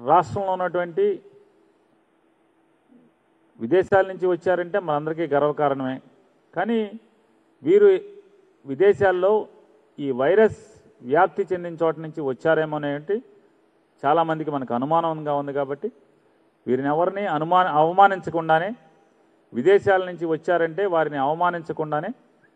రాష్ట్రంలో ఉన్నటువంటి విదేశాల నుంచి వచ్చారంటే మనందరికీ గర్వకారణమే కానీ వీరు విదేశాల్లో ఈ వైరస్ వ్యాప్తి చెందిన చోట నుంచి వచ్చారేమో అనేటి చాలామందికి మనకు అనుమానంగా ఉంది కాబట్టి వీరిని ఎవరిని అనుమాన అవమానించకుండానే విదేశాల నుంచి వచ్చారంటే వారిని అవమానించకుండానే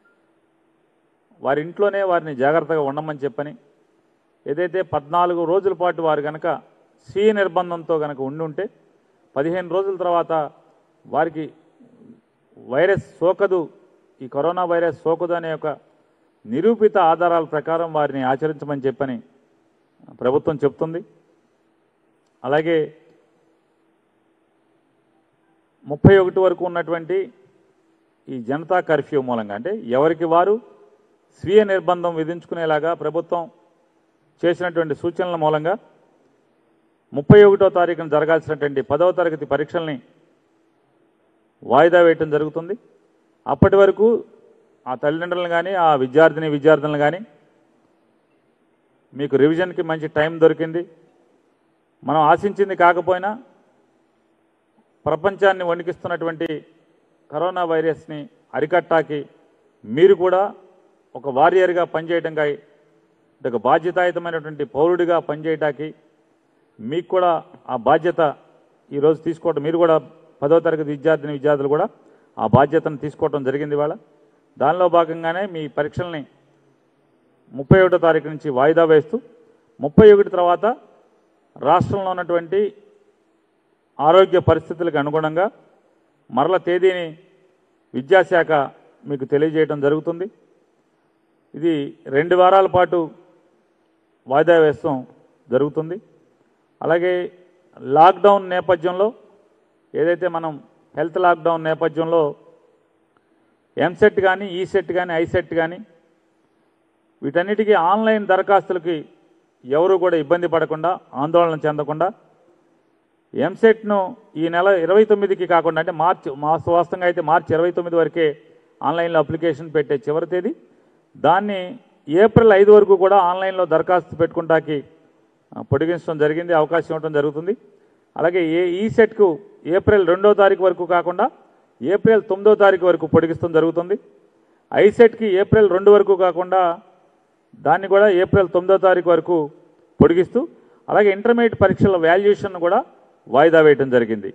వారి ఇంట్లోనే వారిని జాగ్రత్తగా ఉండమని చెప్పని ఏదైతే పద్నాలుగు రోజుల పాటు వారు కనుక స్వీయ నిర్బంధంతో కనుక ఉండి ఉంటే పదిహేను రోజుల తర్వాత వారికి వైరస్ సోకదు ఈ కరోనా వైరస్ సోకదు అనే ఒక నిరూపిత ఆధారాల ప్రకారం వారిని ఆచరించమని చెప్పని ప్రభుత్వం చెప్తుంది అలాగే ముప్పై ఒకటి వరకు ఉన్నటువంటి ఈ జనతా కర్ఫ్యూ మూలంగా అంటే ఎవరికి వారు స్వీయ నిర్బంధం విధించుకునేలాగా ప్రభుత్వం చేసినటువంటి సూచనల మూలంగా ముప్పై ఒకటో తారీఖున జరగాల్సినటువంటి పదవ తరగతి పరీక్షల్ని వాయిదా వేయటం జరుగుతుంది అప్పటి వరకు ఆ తల్లిదండ్రులను కానీ ఆ విద్యార్థిని విద్యార్థులను కానీ మీకు రివిజన్కి మంచి టైం దొరికింది మనం ఆశించింది కాకపోయినా ప్రపంచాన్ని వణికిస్తున్నటువంటి కరోనా వైరస్ని అరికట్టాకి మీరు కూడా ఒక వారియర్గా పనిచేయడంగా ఒక బాధ్యతాయుతమైనటువంటి పౌరుడిగా పనిచేయటానికి మీకు కూడా ఆ బాధ్యత ఈరోజు తీసుకోవటం మీరు కూడా పదో తరగతి విద్యార్థిని విద్యార్థులు కూడా ఆ బాధ్యతను తీసుకోవటం జరిగింది ఇవాళ దానిలో భాగంగానే మీ పరీక్షల్ని ముప్పై ఒకటో తారీఖు నుంచి వాయిదా వేస్తూ ముప్పై ఒకటి తర్వాత రాష్ట్రంలో ఉన్నటువంటి ఆరోగ్య పరిస్థితులకు అనుగుణంగా మరల తేదీని విద్యాశాఖ మీకు తెలియజేయడం జరుగుతుంది ఇది రెండు వారాల పాటు వాయిదా వేస్తాం జరుగుతుంది అలాగే లాక్డౌన్ నేపథ్యంలో ఏదైతే మనం హెల్త్ లాక్డౌన్ నేపథ్యంలో ఎంసెట్ కానీ ఈసెట్ కానీ ఐసెట్ కానీ వీటన్నిటికీ ఆన్లైన్ దరఖాస్తులకి ఎవరు కూడా ఇబ్బంది పడకుండా ఆందోళన చెందకుండా ఎంసెట్ను ఈ నెల ఇరవై తొమ్మిదికి కాకుండా అంటే మార్చి మాస వాస్తవంగా అయితే మార్చి ఇరవై తొమ్మిది వరకే ఆన్లైన్లో అప్లికేషన్ పెట్టే చివరి తేదీ దాన్ని ఏప్రిల్ ఐదు వరకు కూడా ఆన్లైన్లో దరఖాస్తు పెట్టుకుంటాకి ఆ, పొడిగించడం జరిగింది అవకాశం ఇవ్వడం జరుగుతుంది అలాగే ఏ ఈ సెట్కు ఏప్రిల్ రెండో తారీఖు వరకు కాకుండా ఏప్రిల్ తొమ్మిదో తారీఖు వరకు పొడిగిస్తాం జరుగుతుంది ఐసెట్కి ఏప్రిల్ రెండు వరకు కాకుండా దాన్ని కూడా ఏప్రిల్ తొమ్మిదో తారీఖు వరకు పొడిగిస్తూ అలాగే ఇంటర్మీడియట్ పరీక్షల వాల్యుయేషన్ కూడా వాయిదా వేయడం జరిగింది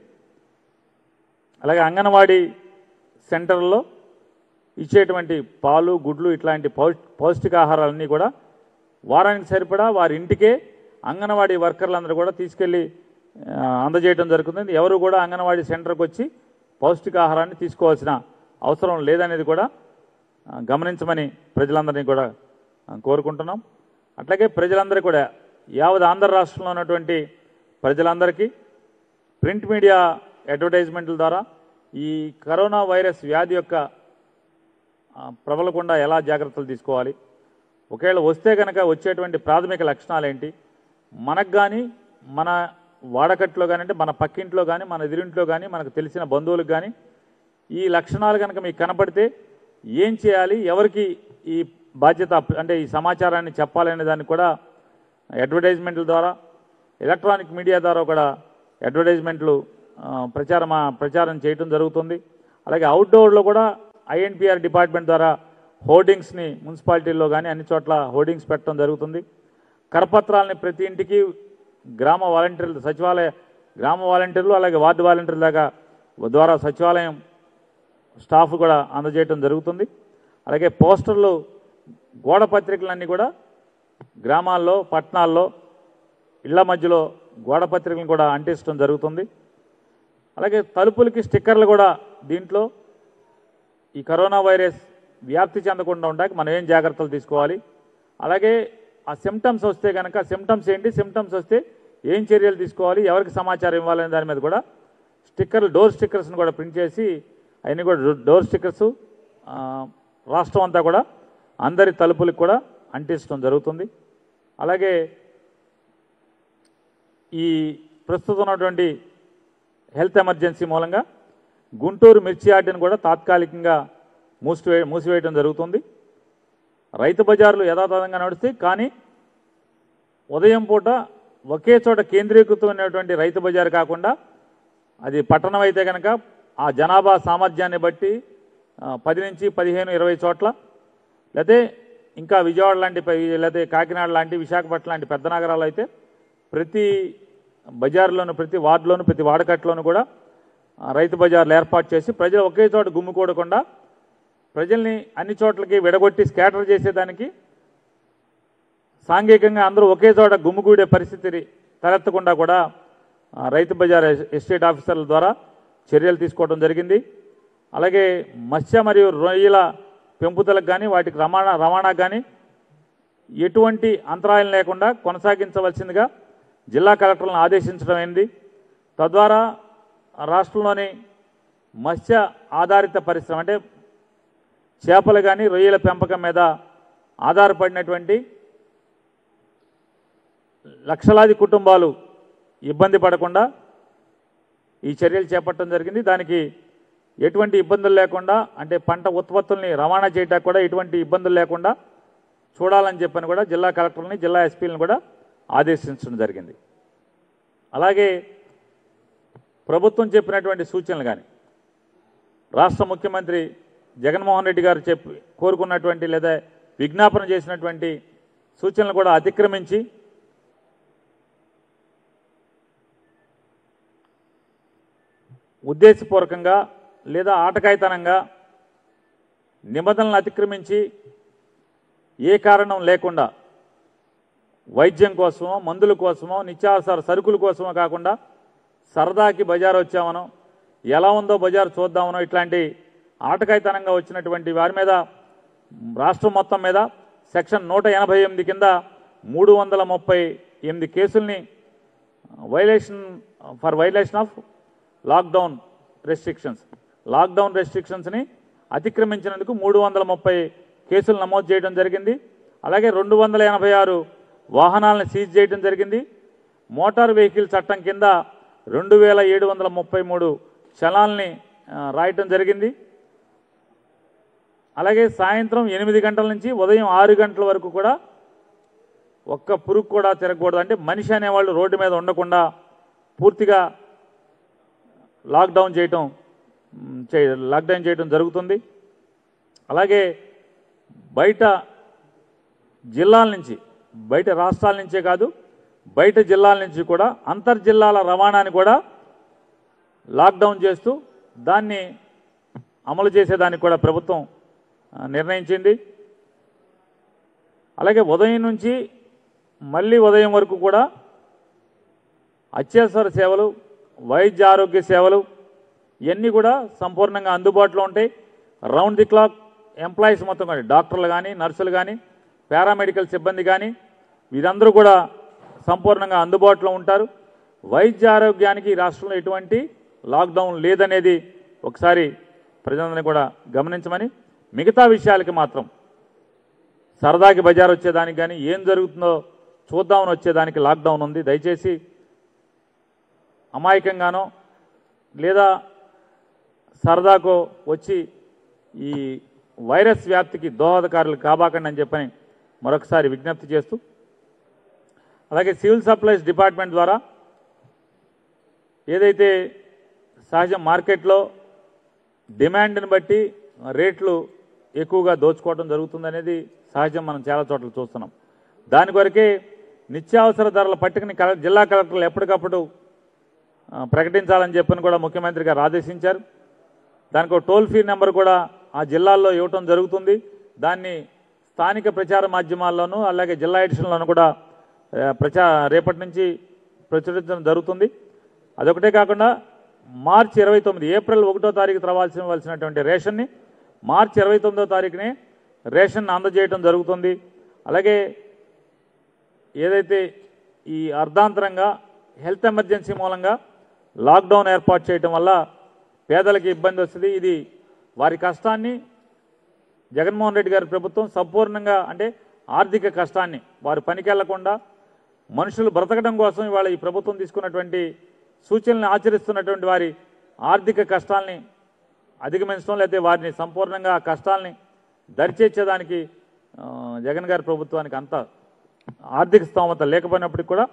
అలాగే అంగన్వాడీ సెంటర్లో ఇచ్చేటువంటి పాలు గుడ్లు ఇట్లాంటి పౌ- పౌష్టికాహారాలన్నీ కూడా వారానికి సరిపడా వారి ఇంటికే అంగన్వాడీ వర్కర్లందరూ కూడా తీసుకెళ్ళి ఆ, అందజేయడం జరుగుతుంది ఎవరు కూడా అంగన్వాడీ సెంటర్కి వచ్చి పౌష్టికాహారాన్ని తీసుకోవాల్సిన అవసరం లేదనేది కూడా ఆ, గమనించమని ప్రజలందరినీ కూడా ఆ, కోరుకుంటున్నాం అట్లాగే ప్రజలందరూ కూడా యావత్ ఆంధ్ర రాష్ట్రంలో ఉన్నటువంటి ప్రజలందరికీ ప్రింట్ మీడియా అడ్వర్టైజ్మెంట్ల ద్వారా ఈ కరోనా వైరస్ వ్యాధి యొక్క ఆ, ప్రబలకుండా ఎలా జాగ్రత్తలు తీసుకోవాలి ఒకవేళ వస్తే కనుక వచ్చేటువంటి ప్రాథమిక లక్షణాలు ఏంటి మనకు కానీ మన వాడకట్లో కానీ అంటే మన పక్కింట్లో కానీ మన ఎదురింట్లో కానీ మనకు తెలిసిన బంధువులకు కానీ ఈ లక్షణాలు కనుక మీకు కనపడితే ఏం చేయాలి ఎవరికి ఈ బాధ్యత అప్- అంటే ఈ సమాచారాన్ని చెప్పాలనే దాన్ని కూడా అడ్వర్టైజ్మెంట్ల ద్వారా ఎలక్ట్రానిక్ మీడియా ద్వారా కూడా అడ్వర్టైజ్మెంట్లు ఆ, ప్రచారం ప్రచారం చేయటం జరుగుతుంది అలాగే అవుట్డోర్లో కూడా ఐఎన్పిఆర్ డిపార్ట్మెంట్ ద్వారా హోర్డింగ్స్ని మున్సిపాలిటీల్లో కానీ అన్ని చోట్ల హోర్డింగ్స్ పెట్టడం జరుగుతుంది కరపత్రాలని ప్రతి ఇంటికి గ్రామ వాలంటీర్లు సచివాలయ గ్రామ వాలంటీర్లు అలాగే వార్డు వాలంటీర్ల దాకా ద్వారా సచివాలయం స్టాఫ్ కూడా అందజేయటం జరుగుతుంది అలాగే పోస్టర్లు గోడ పత్రికలన్నీ కూడా గ్రామాల్లో పట్టణాల్లో ఇళ్ల మధ్యలో గోడ పత్రికలను కూడా అంటించడం జరుగుతుంది అలాగే తలుపులకి స్టిక్కర్లు కూడా దీంట్లో ఈ కరోనా వైరస్ వ్యాప్తి చెందకుండా ఉండడానికి మనం ఏం జాగ్రత్తలు తీసుకోవాలి అలాగే ఆ సిమ్టమ్స్ వస్తే కనుక సిమ్టమ్స్ ఏంటి సిమ్టమ్స్ వస్తే ఏం చర్యలు తీసుకోవాలి ఎవరికి సమాచారం ఇవ్వాలనే దాని మీద కూడా స్టిక్కర్లు డోర్ స్టిక్కర్స్ని కూడా ప్రింట్ చేసి అవన్నీ కూడా డో- డోర్ స్టిక్కర్స్ ఆ, రాష్ట్రం అంతా కూడా అందరి తలుపులకు కూడా అంటించడం జరుగుతుంది అలాగే ఈ ప్రస్తుతం ఉన్నటువంటి హెల్త్ ఎమర్జెన్సీ మూలంగా గుంటూరు మిర్చి యార్డును కూడా తాత్కాలికంగా మూసివే మూసివేయడం జరుగుతుంది రైతు బజార్లు యథాతథంగా నడుస్తాయి కానీ ఉదయం పూట ఒకే చోట కేంద్రీకృతమైనటువంటి రైతు బజార్ కాకుండా అది పట్టణం అయితే కనుక ఆ జనాభా సామర్థ్యాన్ని బట్టి ఆ, పది నుంచి పదిహేను ఇరవై చోట్ల లేకపోతే ఇంకా విజయవాడ లాంటి ప- లేకపోతే కాకినాడ లాంటి విశాఖపట్నం లాంటి పెద్ద నగరాలు అయితే ప్రతి బజార్లోను ప్రతి వార్డులోను ప్రతి వాడకట్లోను కూడా ఆ, రైతు బజార్లు ఏర్పాటు చేసి ప్రజలు ఒకే చోట గుమ్మికూడకుండా ప్రజల్ని అన్ని చోట్లకి విడగొట్టి స్కాటర్ చేసేదానికి సాంఘికంగా అందరూ ఒకే చోట గుమ్మిగూడే పరిస్థితి తలెత్తకుండా కూడా ఆ, రైతు బజార్ ఎస్- ఎస్టేట్ ఆఫీసర్ల ద్వారా చర్యలు తీసుకోవడం జరిగింది అలాగే మత్స్య మరియు రొయ్యల పెంపుదలకు కానీ వాటికి రవాణా రవాణాకు కానీ ఎటువంటి అంతరాయం లేకుండా కొనసాగించవలసిందిగా జిల్లా కలెక్టర్లను ఆదేశించడం అయింది తద్వారా రాష్ట్రంలోని మత్స్య ఆధారిత పరిశ్రమ అంటే చేపలు కానీ రొయ్యల పెంపకం మీద ఆధారపడినటువంటి లక్షలాది కుటుంబాలు ఇబ్బంది పడకుండా ఈ చర్యలు చేపట్టడం జరిగింది దానికి ఎటువంటి ఇబ్బందులు లేకుండా అంటే పంట ఉత్పత్తుల్ని రవాణా చేయడానికి కూడా ఎటువంటి ఇబ్బందులు లేకుండా చూడాలని చెప్పని కూడా జిల్లా కలెక్టర్ని జిల్లా ఎస్పీలను కూడా ఆదేశించడం జరిగింది అలాగే ప్రభుత్వం చెప్పినటువంటి సూచనలు కానీ రాష్ట్ర ముఖ్యమంత్రి జగన్మోహన్ రెడ్డి గారు చెప్పి కోరుకున్నటువంటి లేదా విజ్ఞాపన చేసినటువంటి సూచనలు కూడా అతిక్రమించి ఉద్దేశపూర్వకంగా లేదా ఆటకాయితనంగా నిబంధనలను అతిక్రమించి ఏ కారణం లేకుండా వైద్యం కోసమో మందుల కోసమో నిత్యావసర సరుకుల కోసమో కాకుండా సరదాకి బజార్ వచ్చామనో ఎలా ఉందో బజార్ చూద్దామనో ఇట్లాంటి ఆటకాయితనంగా వచ్చినటువంటి వారి మీద రాష్ట్రం మొత్తం మీద సెక్షన్ నూట ఎనభై ఎనిమిది కింద మూడు వందల ముప్పై ఎనిమిది కేసుల్ని violation for violation of lockdown restrictions lockdown రెస్ట్రిక్షన్స్ని అతిక్రమించినందుకు మూడు వందల ముప్పై కేసులు నమోదు చేయడం జరిగింది అలాగే రెండు వందల ఎనభై ఆరు వాహనాలను సీజ్ చేయడం జరిగింది మోటార్ వెహికల్ చట్టం కింద రెండు వేల ఏడు వందల ముప్పై మూడు చలాల్ని ఆ, రాయటం జరిగింది అలాగే సాయంత్రం ఎనిమిది గంటల నుంచి ఉదయం ఆరు గంటల వరకు కూడా ఒక్క పురుగు కూడా తిరగకూడదు అంటే మనిషి అనేవాళ్ళు రోడ్డు మీద ఉండకుండా పూర్తిగా లాక్డౌన్ చేయటం మ్, చే లాక్డౌన్ చేయడం జరుగుతుంది అలాగే బయట జిల్లాల నుంచి బయట రాష్ట్రాల నుంచే కాదు బయట జిల్లాల నుంచి కూడా అంతర్జిల్లాల రవాణాని కూడా లాక్డౌన్ చేస్తూ దాన్ని అమలు చేసేదానికి కూడా ప్రభుత్వం ఆ, నిర్ణయించింది అలాగే ఉదయం నుంచి మళ్ళీ ఉదయం వరకు కూడా అత్యవసర సేవలు వైద్య ఆరోగ్య సేవలు ఇవన్నీ కూడా సంపూర్ణంగా అందుబాటులో ఉంటాయి రౌండ్ ది క్లాక్ ఎంప్లాయీస్ మొత్తం కానీ డాక్టర్లు కానీ నర్సులు కానీ పారామెడికల్ సిబ్బంది కానీ వీరందరూ కూడా సంపూర్ణంగా అందుబాటులో ఉంటారు వైద్య ఆరోగ్యానికి ఈ రాష్ట్రంలో ఎటువంటి లాక్డౌన్ లేదనేది ఒకసారి ప్రజలందరినీ కూడా గమనించమని మిగతా విషయాలకి మాత్రం సరదాకి బజార్ వచ్చేదానికి కానీ ఏం జరుగుతుందో చూద్దామని వచ్చేదానికి లాక్డౌన్ ఉంది దయచేసి అమాయకంగానో లేదా సరదాకో వచ్చి ఈ వైరస్ వ్యాప్తికి దోహదకారులు కాబాకండి అని చెప్పని మరొకసారి విజ్ఞప్తి చేస్తూ అలాగే సివిల్ సప్లైస్ డిపార్ట్మెంట్ ద్వారా ఏదైతే సహజ మార్కెట్లో డిమాండ్ని బట్టి రేట్లు ఎక్కువగా దోచుకోవడం జరుగుతుందనేది సహజం మనం చాలా చోట్ల చూస్తున్నాం దాని కొరకే నిత్యావసర ధరల పట్టికని కల- జిల్లా కలెక్టర్లు ఎప్పటికప్పుడు ఆ, ప్రకటించాలని చెప్పని కూడా ముఖ్యమంత్రి గారు ఆదేశించారు దానికి ఒక టోల్ ఫ్రీ నెంబర్ కూడా ఆ జిల్లాల్లో ఇవ్వటం జరుగుతుంది దాన్ని స్థానిక ప్రచార మాధ్యమాల్లోనూ అలాగే జిల్లా ఎడిషన్లోనూ కూడా ఆ, ప్రచా రేపటి నుంచి ప్రచురించడం జరుగుతుంది అదొకటే కాకుండా మార్చి ఇరవై తొమ్మిది ఏప్రిల్ ఒకటో తారీఖు రావాల్సినటువంటి రేషన్ని మార్చి ఇరవై తొమ్మిదో తారీఖునే రేషన్ అందజేయడం జరుగుతుంది అలాగే ఏదైతే ఈ అర్ధాంతరంగా హెల్త్ ఎమర్జెన్సీ మూలంగా లాక్డౌన్ ఏర్పాటు చేయటం వల్ల పేదలకు ఇబ్బంది వస్తుంది ఇది వారి కష్టాన్ని జగన్మోహన్ రెడ్డి గారి ప్రభుత్వం సంపూర్ణంగా అంటే ఆర్థిక కష్టాన్ని వారు పనికెళ్లకుండా మనుషులు బ్రతకడం కోసం ఇవాళ ఈ ప్రభుత్వం తీసుకున్నటువంటి సూచనలను ఆచరిస్తున్నటువంటి వారి ఆర్థిక కష్టాల్ని అధిగమించడం లేకపోతే వారిని సంపూర్ణంగా ఆ కష్టాల్ని దరిచేర్చేదానికి ఆ, జగన్ గారి ప్రభుత్వానికి అంత ఆర్థిక స్తోమత లేకపోయినప్పటికీ కూడా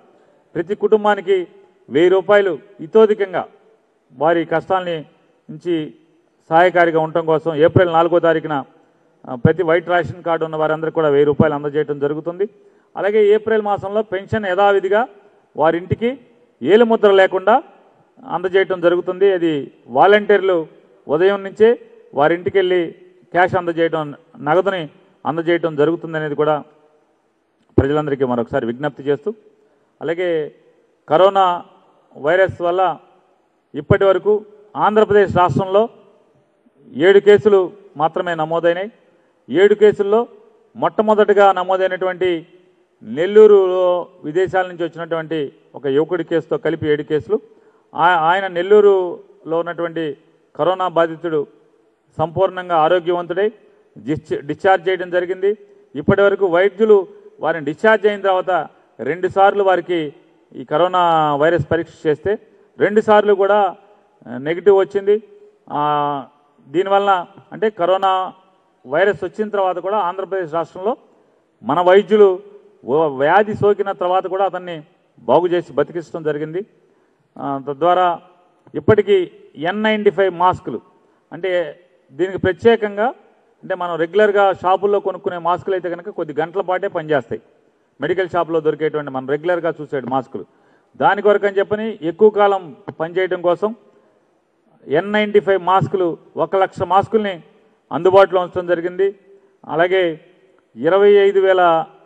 ప్రతి కుటుంబానికి వెయ్యి రూపాయలు ఇతోధికంగా వారి కష్టాల్ని నుంచి సహాయకారిగా ఉండటం కోసం ఏప్రిల్ నాలుగో తారీఖున ఆ, ప్రతి వైట్ రేషన్ కార్డు ఉన్న వారందరికీ కూడా వెయ్యి రూపాయలు అందజేయడం జరుగుతుంది అలాగే ఏప్రిల్ మాసంలో పెన్షన్ యథావిధిగా వారింటికి ఏలుముద్ర లేకుండా అందజేయటం జరుగుతుంది అది వాలంటీర్లు ఉదయం నుంచే వారింటికి వెళ్ళి క్యాష్ అందజేయడం నగదుని అందజేయటం జరుగుతుంది అనేది కూడా ప్రజలందరికీ మరొకసారి విజ్ఞప్తి చేస్తూ అలాగే కరోనా వైరస్ వల్ల ఇప్పటి వరకు ఆంధ్రప్రదేశ్ రాష్ట్రంలో ఏడు కేసులు మాత్రమే నమోదైనాయి ఏడు కేసుల్లో మొట్టమొదటిగా నమోదైనటువంటి నెల్లూరులో విదేశాల నుంచి వచ్చినటువంటి ఒక యువకుడి కేసుతో కలిపి ఏడు కేసులు ఆ- ఆయన నెల్లూరులో ఉన్నటువంటి కరోనా బాధితుడు సంపూర్ణంగా ఆరోగ్యవంతుడై డిశ్చ- డిశ్చార్జ్ చేయడం జరిగింది ఇప్పటి వరకు వైద్యులు వారిని డిశ్చార్జ్ అయిన తర్వాత రెండు సార్లు వారికి ఈ కరోనా వైరస్ పరీక్ష చేస్తే రెండు సార్లు కూడా ఆ, నెగిటివ్ వచ్చింది ఆ, దీనివల్ల అంటే కరోనా వైరస్ వచ్చిన తర్వాత కూడా ఆంధ్రప్రదేశ్ రాష్ట్రంలో మన వైద్యులు ఓ- వ్యాధి సోకిన తర్వాత కూడా అతన్ని బాగు చేసి బతికించడం జరిగింది ఆ, తద్వారా ఇప్పటికీ ఎన్ నైంటీ ఫైవ్ మాస్కులు అంటే దీనికి ప్రత్యేకంగా అంటే మనం రెగ్యులర్గా షాపుల్లో కొనుక్కునే మాస్కులు అయితే కనుక కొద్ది గంటల పాటే పనిచేస్తాయి మెడికల్ షాప్లో దొరికేటువంటి మనం రెగ్యులర్గా చూసే మాస్కులు దాని కొరకు అని చెప్పని ఎక్కువ కాలం పనిచేయడం కోసం ఎన్ నైంటీ ఫైవ్ మాస్కులు ఒక లక్ష మాస్కుల్ని అందుబాటులో ఉంచడం జరిగింది అలాగే ఇరవై ఐదు వేల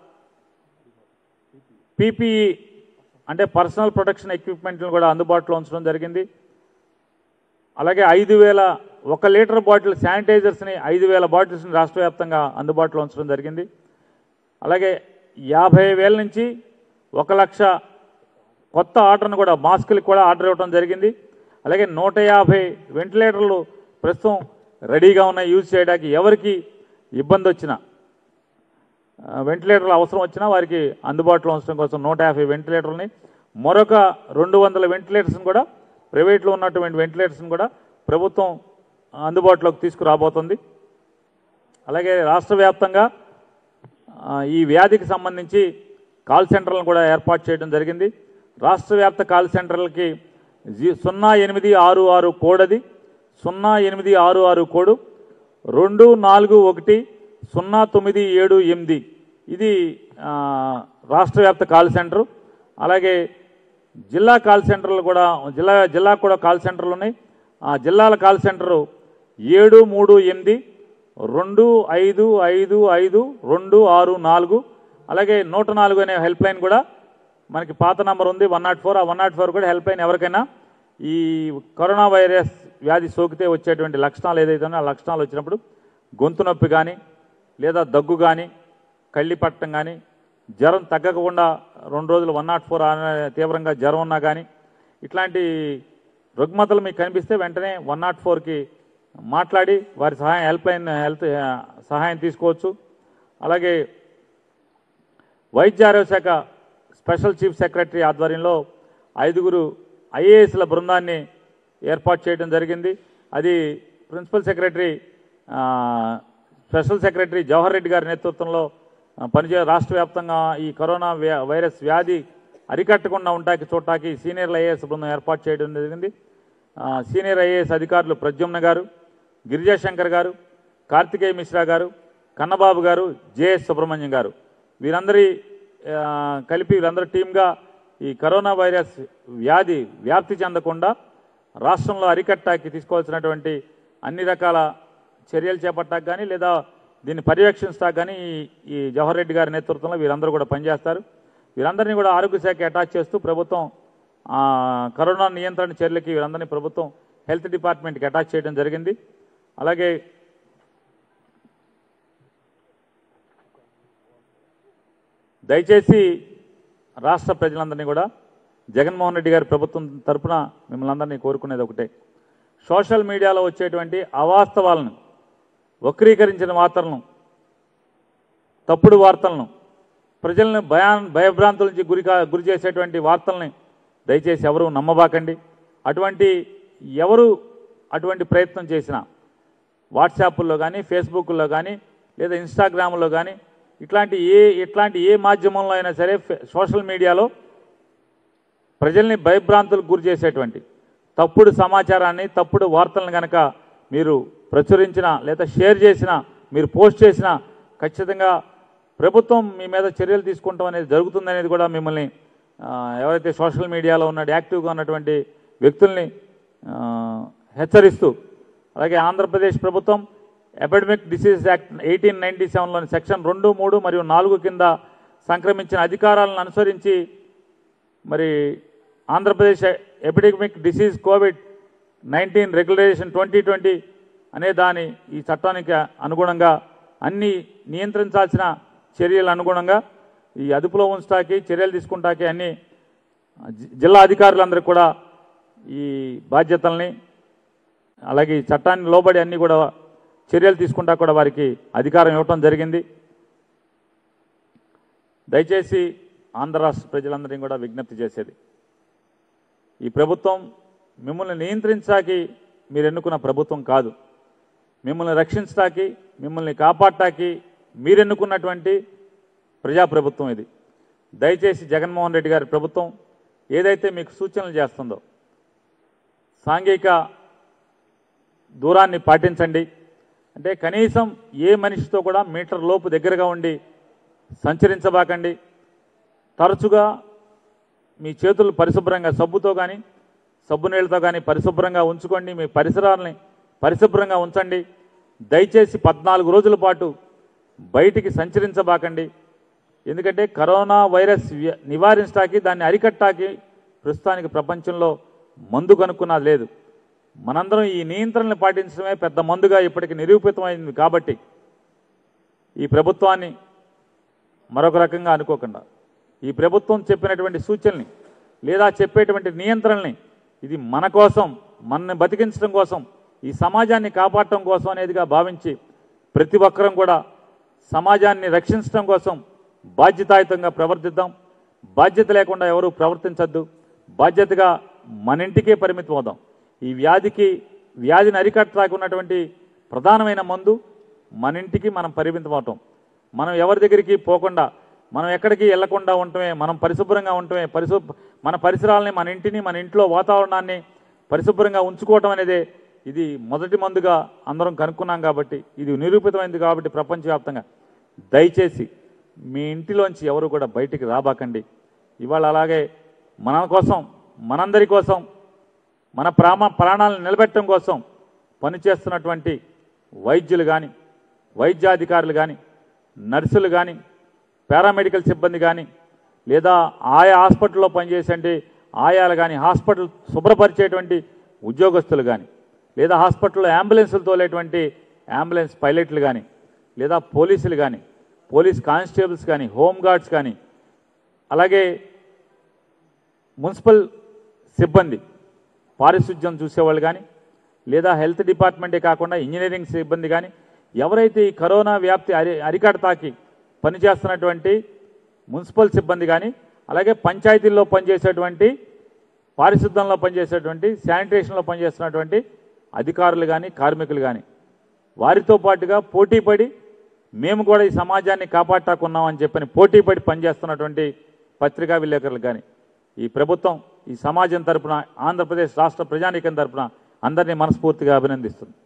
పీపీఈ అంటే పర్సనల్ ప్రొటెక్షన్ ఎక్విప్మెంట్లను కూడా అందుబాటులో ఉంచడం జరిగింది అలాగే ఐదు వేల ఒక లీటర్ బాటిల్ శానిటైజర్స్ని ఐదు వేల బాటిల్స్ని రాష్ట్ర వ్యాప్తంగా అందుబాటులో ఉంచడం జరిగింది అలాగే యాభై వేల నుంచి ఒక లక్ష కొత్త ఆర్డర్ను కూడా మాస్కులకు కూడా ఆర్డర్ ఇవ్వడం జరిగింది అలాగే నూట యాభై వెంటిలేటర్లు ప్రస్తుతం రెడీగా ఉన్నాయి యూజ్ చేయడానికి ఎవరికి ఇబ్బంది వచ్చినా ఆ, వెంటిలేటర్లు అవసరం వచ్చినా వారికి అందుబాటులో ఉంచడం కోసం నూట యాభై వెంటిలేటర్లని మరొక రెండు వందల వెంటిలేటర్స్ని కూడా ప్రైవేట్లో ఉన్నటువంటి వెంటిలేటర్స్ని కూడా ప్రభుత్వం అందుబాటులోకి తీసుకురాబోతుంది అలాగే రాష్ట్ర వ్యాప్తంగా ఆ, ఈ వ్యాధికి సంబంధించి కాల్ సెంటర్లను కూడా ఏర్పాటు చేయడం జరిగింది రాష్ట్ర వ్యాప్త కాల్ సెంటర్లకి జీ- సున్నా ఎనిమిది ఆరు ఆరు కోడ్ అది సున్నా ఎనిమిది ఆరు ఆరు కోడు రెండు నాలుగు ఒకటి సున్నా తొమ్మిది ఏడు ఎనిమిది ఇది ఆ, రాష్ట్ర వ్యాప్త కాల్ సెంటర్ అలాగే జిల్లా కాల్ సెంటర్లు కూడా జిల్లా జిల్లాకు కూడా కాల్ సెంటర్లు ఉన్నాయి ఆ జిల్లాల కాల్ సెంటరు ఏడు మూడు ఎనిమిది రెండు ఐదు ఐదు ఐదు రెండు ఆరు నాలుగు అలాగే నూట నాలుగు అనే హెల్ప్ లైన్ కూడా మనకి పాత నంబర్ ఉంది వన్ నాట్ ఫోర్ ఆ వన్ నాట్ ఫోర్ కూడా హెల్ప్ లైన్ ఎవరికైనా ఈ కరోనా వైరస్ వ్యాధి సోకితే వచ్చేటువంటి లక్షణాలు ఏదైతే ఉన్నాయో ఆ లక్షణాలు వచ్చినప్పుడు గొంతు నొప్పి కానీ లేదా దగ్గు కానీ కళ్ళి పట్టడం కానీ జ్వరం తగ్గకుండా రెండు రోజులు వన్ నాట్ ఫోర్ తీవ్రంగా జ్వరం ఉన్నా కానీ ఇట్లాంటి రుగ్మతలు మీకు కనిపిస్తే వెంటనే వన్ నాట్ ఫోర్కి మాట్లాడి వారి సహాయం హెల్ప్ లైన్ హెల్త్ ఆ, సహాయం తీసుకోవచ్చు అలాగే వైద్య ఆరోగ్య శాఖ స్పెషల్ చీఫ్ సెక్రటరీ ఆధ్వర్యంలో ఐదుగురు ఐఏఎస్ల బృందాన్ని ఏర్పాటు చేయడం జరిగింది అది ప్రిన్సిపల్ సెక్రటరీ ఆ, స్పెషల్ సెక్రటరీ జవహర్ రెడ్డి గారి నేతృత్వంలో ఆ, పనిచే రాష్ట్ర వ్యాప్తంగా ఈ కరోనా వ్యా- వైరస్ వ్యాధి అరికట్టకుండా ఉంటాకి చూడటానికి సీనియర్ ఐఏఎస్ బృందం ఏర్పాటు చేయడం జరిగింది ఆ, సీనియర్ ఐఏఎస్ అధికారులు ప్రద్యుమ్న గారు గిరిజాశంకర్ గారు కార్తికేయ మిశ్రా గారు కన్నబాబు గారు జేఎస్ సుబ్రహ్మణ్యం గారు వీరందరి ఆ, కలిపి వీరందరూ టీమ్గా ఈ కరోనా వైరస్ వ్యాధి వ్యాప్తి చెందకుండా రాష్ట్రంలో అరికట్టాకి తీసుకోవాల్సినటువంటి అన్ని రకాల చర్యలు చేపట్టాక కానీ లేదా దీన్ని పర్యవేక్షించడానికి కానీ ఈ- ఈ జవహర్ రెడ్డి గారి నేతృత్వంలో వీరందరూ కూడా పనిచేస్తారు వీరందరినీ కూడా ఆరోగ్య శాఖ అటాచ్ చేస్తూ ప్రభుత్వం ఆ, కరోనా నియంత్రణ చర్యలకి వీరందరినీ ప్రభుత్వం హెల్త్ డిపార్ట్మెంట్కి అటాచ్ చేయడం జరిగింది అలాగే దయచేసి రాష్ట్ర ప్రజలందరినీ కూడా జగన్మోహన్ రెడ్డి గారి ప్రభుత్వం తరపున మిమ్మల్ని అందరినీ కోరుకునేది ఒకటే సోషల్ మీడియాలో వచ్చేటువంటి అవాస్తవాలను వక్రీకరించిన వార్తలను తప్పుడు వార్తలను ప్రజలను భయా భయభ్రాంతుల నుంచి గురి కా- గురి చేసేటువంటి వార్తల్ని దయచేసి ఎవరు నమ్మబాకండి అటువంటి ఎవరు అటువంటి ప్రయత్నం చేసినా వాట్సాప్లో కానీ ఫేస్బుక్లో కానీ లేదా ఇన్స్టాగ్రామ్లో కానీ ఇట్లాంటి ఏ ఇట్లాంటి ఏ మాధ్యమంలో అయినా సరే ఫె- సోషల్ మీడియాలో ప్రజల్ని భయభ్రాంతులకు గురి చేసేటువంటి తప్పుడు సమాచారాన్ని తప్పుడు వార్తలను కనుక మీరు ప్రచురించిన లేదా షేర్ చేసిన మీరు పోస్ట్ చేసిన ఖచ్చితంగా ప్రభుత్వం మీ మీద చర్యలు తీసుకుంటాం అనేది జరుగుతుందనేది కూడా మిమ్మల్ని ఆ, ఎవరైతే సోషల్ మీడియాలో ఉన్న యాక్టివ్గా ఉన్నటువంటి వ్యక్తుల్ని ఆ, హెచ్చరిస్తూ అలాగే ఆంధ్రప్రదేశ్ ప్రభుత్వం epidemic disease act eighteen ninety సెవెన్లోని సెక్షన్ రెండు మూడు మరియు నాలుగు కింద సంక్రమించిన అధికారాలను అనుసరించి మరి Andhra Pradesh epidemic disease COVID nineteen regulation twenty twenty అనే దాని ఈ చట్టానికి అనుగుణంగా అన్ని నియంత్రించాల్సిన చర్యలు అనుగుణంగా ఈ అదుపులో ఉంచడానికి చర్యలు తీసుకుంటాకి అన్ని జి- జిల్లా అధికారులందరికీ కూడా ఈ బాధ్యతల్ని అలాగే ఈ చట్టాన్ని లోబడి అన్ని కూడా చర్యలు తీసుకుంటా కూడా వారికి అధికారం ఇవ్వటం జరిగింది దయచేసి ఆంధ్ర రాష్ట్ర ప్రజలందరినీ కూడా విజ్ఞప్తి చేసేది ఈ ప్రభుత్వం మిమ్మల్ని నియంత్రించాకి మీరు ఎన్నుకున్న ప్రభుత్వం కాదు మిమ్మల్ని రక్షించటానికి మిమ్మల్ని కాపాడటానికి మీరు ఎన్నుకున్నటువంటి ప్రజాప్రభుత్వం ఇది దయచేసి జగన్మోహన్ రెడ్డి గారి ప్రభుత్వం ఏదైతే మీకు సూచనలు చేస్తుందో సాంఘిక దూరాన్ని పాటించండి అంటే కనీసం ఏ మనిషితో కూడా మీటర్ లోపు దగ్గరగా ఉండి సంచరించబాకండి తరచుగా మీ చేతులు పరిశుభ్రంగా సబ్బుతో కానీ సబ్బు నీళ్ళతో కానీ పరిశుభ్రంగా ఉంచుకోండి మీ పరిసరాలని పరిశుభ్రంగా ఉంచండి దయచేసి పద్నాలుగు రోజుల పాటు బయటికి సంచరించబాకండి ఎందుకంటే కరోనా వైరస్ వ్య- నివారించడానికి దాన్ని అరికట్టాకి ప్రస్తుతానికి ప్రపంచంలో మందు కనుక్కున్నది లేదు మనందరం ఈ నియంత్రణలు పాటించడమే పెద్ద మందుగా ఇప్పటికి నిరూపితమైంది కాబట్టి ఈ ప్రభుత్వాన్ని మరొక రకంగా అనుకోకుండా ఈ ప్రభుత్వం చెప్పినటువంటి సూచనల్ని లేదా చెప్పేటువంటి నియంత్రణల్ని ఇది మన కోసం మనని బతికించడం కోసం ఈ సమాజాన్ని కాపాడటం కోసం అనేదిగా భావించి ప్రతి ఒక్కరం కూడా సమాజాన్ని రక్షించడం కోసం బాధ్యతాయుతంగా ప్రవర్తిద్దాం బాధ్యత లేకుండా ఎవరు ప్రవర్తించద్దు బాధ్యతగా మన ఇంటికే పరిమితం అవుదాం ఈ వ్యాధికి వ్యాధిని అరికట్టడానికి ఉన్నటువంటి ప్రధానమైన మందు మన ఇంటికి మనం పరిమితం అవటం మనం ఎవరి దగ్గరికి పోకుండా మనం ఎక్కడికి వెళ్లకుండా ఉండటమే మనం పరిశుభ్రంగా ఉండటమే పరిశు మన పరిసరాలని మన ఇంటిని మన ఇంట్లో వాతావరణాన్ని పరిశుభ్రంగా ఉంచుకోవటం అనేదే ఇది మొదటి మందుగా అందరం కనుక్కున్నాం కాబట్టి ఇది నిరూపితమైంది కాబట్టి ప్రపంచవ్యాప్తంగా దయచేసి మీ ఇంటిలోంచి ఎవరు కూడా బయటికి రాబాకండి ఇవాళ అలాగే మన కోసం మనందరి కోసం మన ప్రామ ప్రాణాలను నిలబెట్టడం కోసం పనిచేస్తున్నటువంటి వైద్యులు కానీ వైద్యాధికారులు కానీ నర్సులు కానీ పారామెడికల్ సిబ్బంది కానీ లేదా ఆయా హాస్పిటల్లో పనిచేసేటువంటి ఆయాలు కానీ హాస్పిటల్ శుభ్రపరిచేటువంటి ఉద్యోగస్తులు కానీ లేదా హాస్పిటల్లో అంబులెన్సులు తోలేటువంటి అంబులెన్స్ పైలట్లు కానీ లేదా పోలీసులు కానీ పోలీస్ కానిస్టేబుల్స్ కానీ హోంగార్డ్స్ కానీ అలాగే మున్సిపల్ సిబ్బంది పారిశుధ్యం చూసేవాళ్ళు కానీ లేదా హెల్త్ డిపార్ట్మెంటే కాకుండా ఇంజనీరింగ్ సిబ్బంది కానీ ఎవరైతే ఈ కరోనా వ్యాప్తి అరి అరికడతాకి పనిచేస్తున్నటువంటి మున్సిపల్ సిబ్బంది కానీ అలాగే పంచాయతీల్లో పనిచేసేటువంటి పారిశుద్ధంలో పనిచేసేటువంటి శానిటేషన్లో పనిచేస్తున్నటువంటి అధికారులు కానీ కార్మికులు కానీ వారితో పాటుగా పోటీపడి మేము కూడా ఈ సమాజాన్ని కాపాడుతాకున్నామని చెప్పని పోటీపడి పనిచేస్తున్నటువంటి పత్రికా విలేకరులు కానీ ఈ ప్రభుత్వం ఈ సమాజం తరపున ఆంధ్రప్రదేశ్ రాష్ట్ర ప్రజానీకం తరపున అందరినీ మనస్ఫూర్తిగా అభినందిస్తుంది